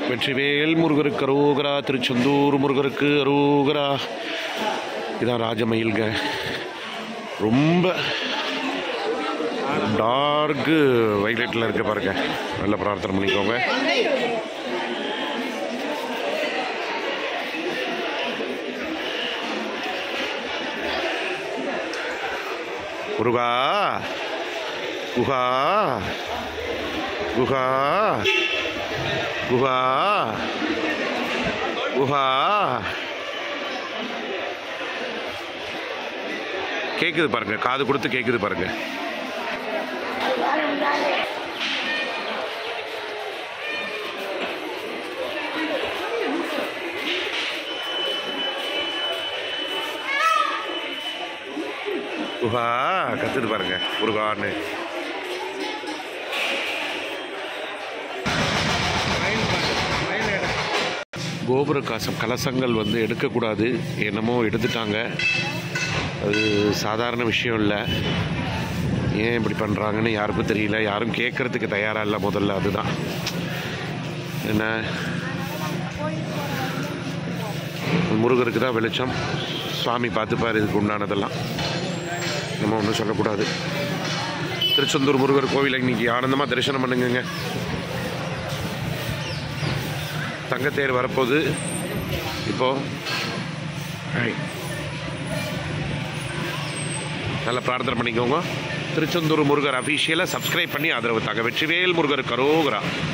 வெற்றிவேல் முருகருக்கு அரோகரா திருச்செந்தூர் முருகருக்கு அரோகரா இதான் ராஜமயில்ங்க ரொம்ப டார்க்கு வைலட்டில் இருக்க பாருங்க நல்ல பிரார்த்தனை பண்ணிக்கோங்க முருகா குஹா குஹா குஹா குஹா கேக்குது பாருங்க காது கொடுத்து கேக்குது பாருங்க குஹா கத்துது பாருங்க முருகான்னு கோபுர காசம் கலசங்கள் வந்து எடுக்கக்கூடாது என்னமோ எடுத்துட்டாங்க அது சாதாரண விஷயம் இல்லை ஏன் இப்படி பண்ணுறாங்கன்னு யாருக்கும் தெரியல யாரும் கேட்குறதுக்கு தயாராக இல்லை முதல்ல அதுதான் என்ன முருகருக்கு தான் வெளிச்சம் சுவாமி பார்த்துப்பார் இதுக்கு உண்டானதெல்லாம் நம்ம ஒன்றும் சொல்லக்கூடாது திருச்செந்தூர் முருகர் கோவிலை இன்னைக்கு ஆனந்தமாக தரிசனம் பண்ணுங்கங்க தங்கத்தேர் வரப்போகுது இப்போ Right. நல்லா பிரார்த்தனை பண்ணிக்கோங்க திருச்செந்தூர் முருகர் அஃபீஷியலாக சப்ஸ்கிரைப் பண்ணி ஆதரவு தாங்க வெற்றிவேல் முருகர் கரோகரா